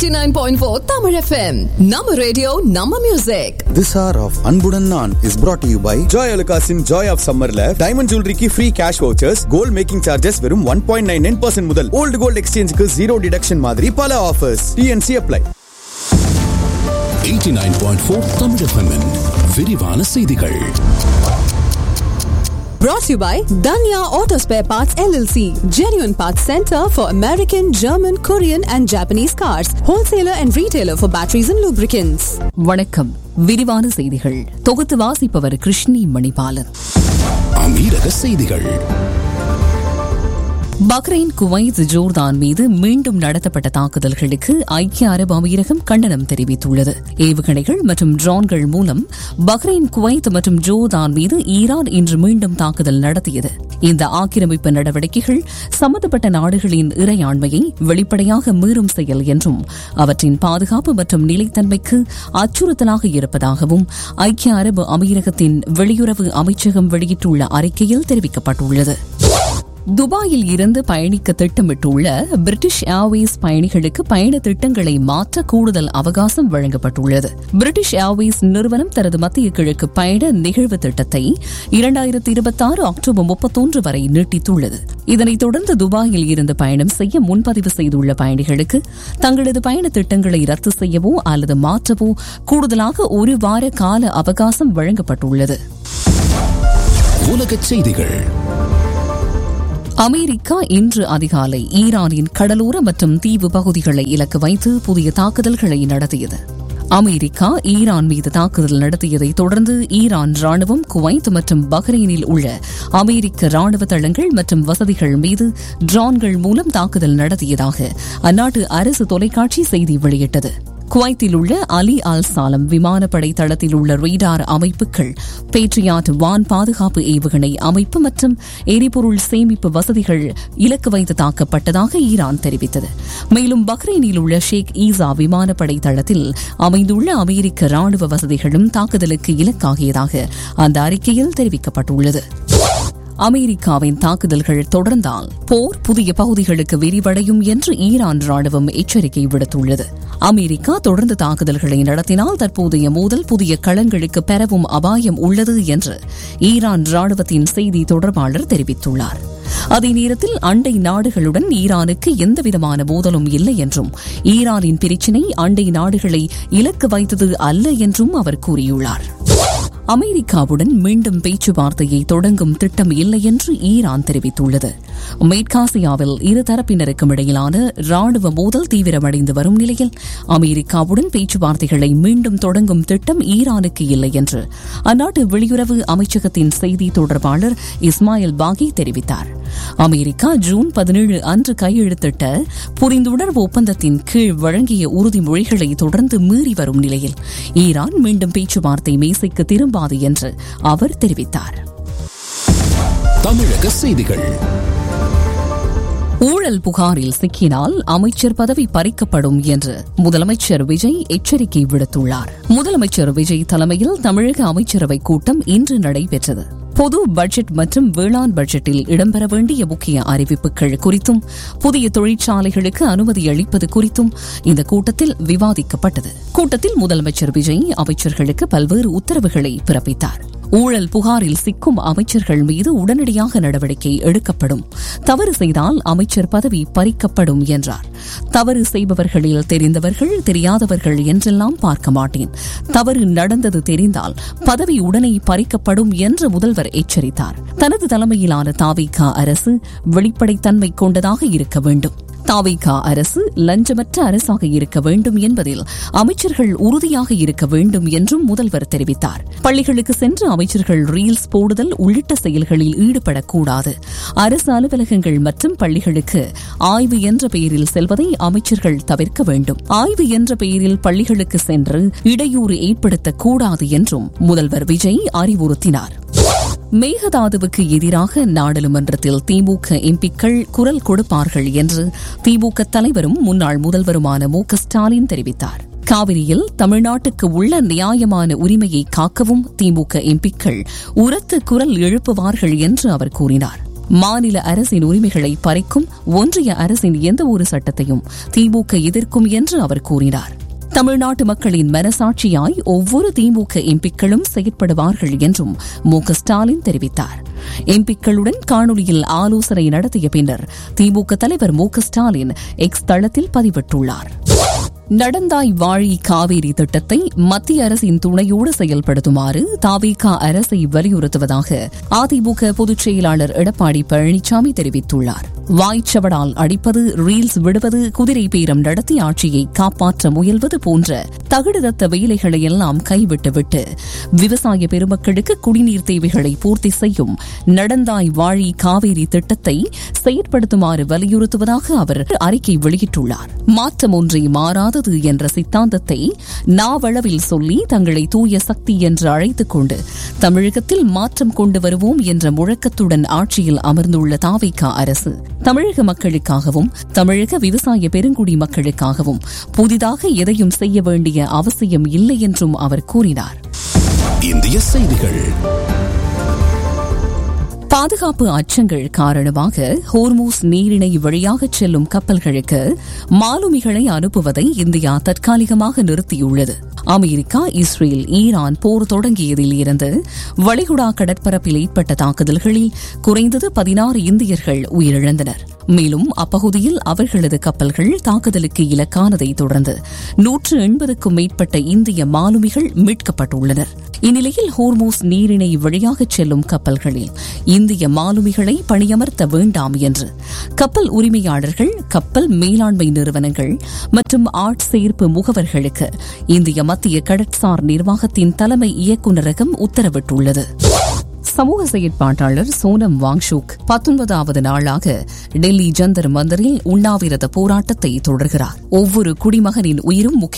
89.4 Tamil FM. Nama radio, Nama music. This hour of அன்புடன் நான் is brought to you by Joy அலுகாஸின் joy of சம்மர்ல diamond ஜுவல்லரிக்கு free cash vouchers gold making charges வெறும் one point nine nine percent முதல் old gold எக்ஸ்சேஞ்சுக்கு zero deduction மாதிரி பல offers TNC apply 89.4 Tamil FM -இன் விரிவான செய்திகள் Brought to you by Danya Auto Spare Parts LLC. Genuine Parts Center for American, German, Korean and Japanese cars. Wholesaler and retailer for batteries and lubricants. வணக்கம் விரிவான செய்திகள் தொகுத்து வாசிப்பவர் கிருஷ்ணி மணிபாலன் அமீரக செய்திகள் பக்ரைன் குவைத் ஜோர்தான் மீது மீண்டும் நடத்தப்பட்ட தாக்குதல்களுக்கு ஐக்கிய அரபு அமீரகம் கண்டனம் தெரிவித்துள்ளது ஏவுகணைகள் மற்றும் ட்ரோன்கள் மூலம் பக்ரைன் குவைத் மற்றும் ஜோர்தான் மீது ஈரான் இன்று மீண்டும் தாக்குதல் நடத்தியது இந்த ஆக்கிரமிப்பு நடவடிக்கைகள் சம்பந்தப்பட்ட நாடுகளின் இறையாண்மையை வெளிப்படையாக மீறும் செயல் என்றும் அவற்றின் பாதுகாப்பு மற்றும் நிலைத்தன்மைக்கு அச்சுறுத்தலாக இருப்பதாகவும் ஐக்கிய அரபு அமீரகத்தின் வெளியுறவு அமைச்சகம் வெளியிட்டுள்ள அறிக்கையில் தெரிவிக்கப்பட்டுள்ளது துபாயில் இருந்து பயணிக்க திட்டமிட்டுள்ள பிரிட்டிஷ் ஏர்வேஸ் பயணிகளுக்கு பயண திட்டங்களை மாற்ற கூடுதல் அவகாசம் வழங்கப்பட்டுள்ளது பிரிட்டிஷ் ஏர்வேஸ் நிறுவனம் தனது மத்திய கிழக்கு பயண நிகழ்வு திட்டத்தை இரண்டாயிரத்தி இருபத்தி ஆறு அக்டோபர் முப்பத்தொன்று வரை நீட்டித்துள்ளது இதனைத் தொடர்ந்து துபாயில் இருந்து பயணம் செய்ய முன்பதிவு செய்துள்ள பயணிகளுக்கு தங்களது பயண திட்டங்களை ரத்து செய்யவோ அல்லது மாற்றவோ கூடுதலாக ஒரு வார கால அவகாசம் வழங்கப்பட்டுள்ளது உலகச் செய்திகள் அமெரிக்கா இன்று அதிகாலை ஈரானின் கடலோர மற்றும் தீவு பகுதிகளை இலக்கு வைத்து புதிய தாக்குதல்களை நடத்தியது அமெரிக்கா ஈரான் மீது தாக்குதல் நடத்தியதை தொடர்ந்து ஈரான் ராணுவம் குவைத் மற்றும் பஹ்ரைனில் உள்ள அமெரிக்க ராணுவ தளங்கள் மற்றும் வசதிகள் மீது ட்ரோன்கள் மூலம் தாக்குதல் நடத்தியதாக அந்நாட்டு அரசு தொலைக்காட்சி செய்தி வெளியிட்டது குவைத்தில் உள்ள அலி அல் சாலம் விமானப்படை தளத்தில் உள்ள ரேடார் அமைப்புகள் பேட்ரியாட் வான் பாதுகாப்பு ஏவுகணை அமைப்பு மற்றும் எரிபொருள் சேமிப்பு வசதிகள் இலக்கு வைத்து தாக்கப்பட்டதாக ஈரான் தெரிவித்தது மேலும் பஹ்ரைனில் உள்ள ஷேக் ஈசா விமானப்படை தளத்தில் அமைந்துள்ள அமெரிக்க ராணுவ வசதிகளும் தாக்குதலுக்கு இலக்காகியதாக அந்த அறிக்கையில் தெரிவிக்கப்பட்டுள்ளது அமெரிக்காவின் தாக்குதல்கள் தொடர்ந்தால் போர் புதிய பகுதிகளுக்கு விரிவடையும் என்று ஈரான் ராணுவம் எச்சரிக்கை விடுத்துள்ளது அமெரிக்கா தொடர்ந்து தாக்குதல்களை நடத்தினால் தற்போதைய மோதல் புதிய களங்களுக்கு பெறவும் அபாயம் உள்ளது என்று ஈரான் ராணுவத்தின் செய்தி தொடர்பாளர் தெரிவித்துள்ளார் அதே நேரத்தில் அண்டை நாடுகளுடன் ஈரானுக்கு எந்தவிதமான மோதலும் இல்லை என்றும் ஈரானின் பிரச்சினை அண்டை நாடுகளை இலக்கு வைத்தது அல்ல என்றும் அவர் கூறியுள்ளார் அமெரிக்காவுடன் மீண்டும் பேச்சுவார்த்தையை தொடங்கும் திட்டம் இல்லை என்று ஈரான் தெரிவித்துள்ளது மேற்காசியாவில் இருதரப்பினருக்கும் இடையிலான ராணுவ மோதல் தீவிரமடைந்து வரும் நிலையில் அமெரிக்காவுடன் பேச்சுவார்த்தைகளை மீண்டும் தொடங்கும் திட்டம் ஈரானுக்கு இல்லை என்று அந்நாட்டு வெளியுறவு அமைச்சகத்தின் செய்தி தொடர்பாளர் இஸ்மாயில் பாகி தெரிவித்தார் அமெரிக்கா ஜூன் பதினேழு அன்று கையெழுத்திட்ட புரிந்துணர்வு ஒப்பந்தத்தின் கீழ் வழங்கிய உறுதிமொழிகளை தொடர்ந்து மீறி வரும் நிலையில் ஈரான் மீண்டும் பேச்சுவார்த்தை மேசைக்கு திரும்பாது என்று அவர் தெரிவித்தார் தமிழக செய்திகள் ஊழல் புகாரில் சிக்கினால் அமைச்சர் பதவி பறிக்கப்படும் என்று முதலமைச்சர் விஜய் எச்சரிக்கை விடுத்துள்ளார் முதலமைச்சர் விஜய் தலைமையில் தமிழக அமைச்சரவை கூட்டம் இன்று நடைபெற்றது பொது பட்ஜெட் மற்றும் வேளாண் பட்ஜெட்டில் இடம்பெற வேண்டிய முக்கிய அறிவிப்புகள் குறித்தும் புதிய தொழிற்சாலைகளுக்கு அனுமதி அளிப்பது குறித்தும் இந்த கூட்டத்தில் விவாதிக்கப்பட்டது கூட்டத்தில் முதலமைச்சர் விஜய் அமைச்சர்களுக்கு பல்வேறு உத்தரவுகளை பிறப்பித்தார் ஊழல் புகாரில் சிக்கும் அமைச்சர்கள் மீது உடனடியாக நடவடிக்கை எடுக்கப்படும் தவறு செய்தால் அமைச்சர் பதவி பறிக்கப்படும் என்றார் தவறு செய்பவர்களில் தெரிந்தவர்கள் தெரியாதவர்கள் என்றெல்லாம் பார்க்க மாட்டேன் தவறு நடந்தது தெரிந்தால் பதவி உடனே பறிக்கப்படும் என்று முதல்வர் எச்சரித்தார் தனது தலைமையிலான தாவிகா அரசு வெளிப்படைத்தன்மை கொண்டதாக இருக்க வேண்டும் தாவிகா அரசு லஞ்சமற்ற அரசாக இருக்க வேண்டும் என்பதில் அமைச்சர்கள் உறுதியாக இருக்க வேண்டும் என்றும் முதல்வர் தெரிவித்தார் பள்ளிகளுக்கு சென்று அமைச்சர்கள் ரீல்ஸ் போடுதல் உள்ளிட்ட செயல்களில் ஈடுபடக்கூடாது அரசு அலுவலகங்கள் மற்றும் பள்ளிகளுக்கு ஆய்வு என்ற பெயரில் செல்வதை அமைச்சர்கள் தவிர்க்க வேண்டும் ஆய்வு என்ற பெயரில் பள்ளிகளுக்கு சென்று இடையூறு ஏற்படுத்தக்கூடாது என்றும் முதல்வர் விஜய் அறிவுறுத்தினார் மேகதாதுவுக்கு எதிராக நாடாளுமன்றத்தில் திமுக எம்பிக்கள் குரல் கொடுப்பார்கள் என்று திமுக தலைவரும் முன்னாள் முதல்வருமான மு க ஸ்டாலின் தெரிவித்தார் காவிரியில் தமிழ்நாட்டுக்கு உள்ள நியாயமான உரிமையை காக்கவும் திமுக எம்பிக்கள் உரத்த குரல் எழுப்புவார்கள் என்று அவர் கூறினார் மாநில அரசின் உரிமைகளை பறிக்கும் ஒன்றிய அரசின் எந்த ஒரு சட்டத்தையும் திமுக எதிர்க்கும் என்று அவர் கூறினார் தமிழ்நாட்டு மக்களின் மனசாட்சியாய் ஒவ்வொரு திமுக எம்பிக்களும் செயற்படுவார்கள் என்றும் மு க ஸ்டாலின் தெரிவித்தார் எம்பிக்களுடன் காணொலியில் ஆலோசனை நடத்திய பின்னர் திமுக தலைவர் மு க ஸ்டாலின் எக்ஸ் தளத்தில் பதிவிட்டுள்ளார் நடந்தாய் வாழி காவேரி திட்டத்தை மத்திய அரசின் துணையோடு செயல்படுத்துமாறு தாவேகா அரசை வலியுறுத்துவதாக அதிமுக பொதுச் செயலாளர் எடப்பாடி பழனிசாமி தெரிவித்துள்ளார் வாய்ச்சவடால் அடிப்பது ரீல்ஸ் விடுவது குதிரை பேரம் நடத்தி ஆட்சியை காப்பாற்ற முயல்வது போன்ற தகுடுதத்த வேலைகளை எல்லாம் கைவிட்டுவிட்டு விவசாய பெருமக்களுக்கு குடிநீர் தேவைகளை பூர்த்தி செய்யும் நடந்தாய் வாழி காவேரி திட்டத்தை செயற்படுத்துமாறு வலியுறுத்துவதாக அவர் அறிக்கை வெளியிட்டுள்ளார் மாற்றம் ஒன்றே மாறாதது என்ற சித்தாந்தத்தை நாவளவில் சொல்லி தங்களை தூய சக்தி என்று அழைத்துக் கொண்டு தமிழகத்தில் மாற்றம் கொண்டு வருவோம் என்ற முழக்கத்துடன் ஆட்சியில் அமர்ந்துள்ள தாவைக்கா அரசு தமிழக மக்களுக்காகவும் தமிழக விவசாய பெருங்குடி மக்களுக்காகவும் புதிதாக எதையும் செய்ய வேண்டிய அவசியம் இல்லை என்றும் அவர் கூறினார் இந்திய செய்திகள் பாதுகாப்பு அச்சங்கள் காரணமாக ஹோர்மூஸ் நீரிணை வழியாக செல்லும் கப்பல்களுக்கு மாலுமிகளை அனுப்புவதை இந்தியா தற்காலிகமாக நிறுத்தியுள்ளது அமெரிக்கா இஸ்ரேல் ஈரான் போர் தொடங்கியதில் இருந்து வளைகுடா கடற்பரப்பில் ஏற்பட்ட தாக்குதல்களில் குறைந்தது பதினாறு இந்தியர்கள் உயிரிழந்தனர் மேலும் அப்பகுதியில் அவர்களது கப்பல்கள் தாக்குதலுக்கு இலக்கானதை தொடர்ந்து நூற்று எண்பதுக்கும் மேற்பட்ட இந்திய மாலுமிகள் மீட்கப்பட்டுள்ளனர் இந்நிலையில் ஹோர்மூஸ் நீரிணை வழியாக செல்லும் கப்பல்களில் இந்திய மாலுமிகளை பணியமர்த்த வேண்டாம் என்று கப்பல் உரிமையாளர்கள் கப்பல் மேலாண்மை நிறுவனங்கள் மற்றும் ஆட்சேர்ப்பு முகவர்களுக்கு இந்திய மத்திய கடற்சார் நிர்வாகத்தின் தலைமை இயக்குநரகம் உத்தரவிட்டுள்ளது சமூக செயற்பாட்டாளர் சோனம் வாங்ஷுக் பத்தொன்பதாவது நாளாக டெல்லி ஜந்தர் மந்தரில் உண்ணாவிரத போராட்டத்தை தொடர்கிறார் ஒவ்வொரு குடிமகனின் உயிரும் முக்கிய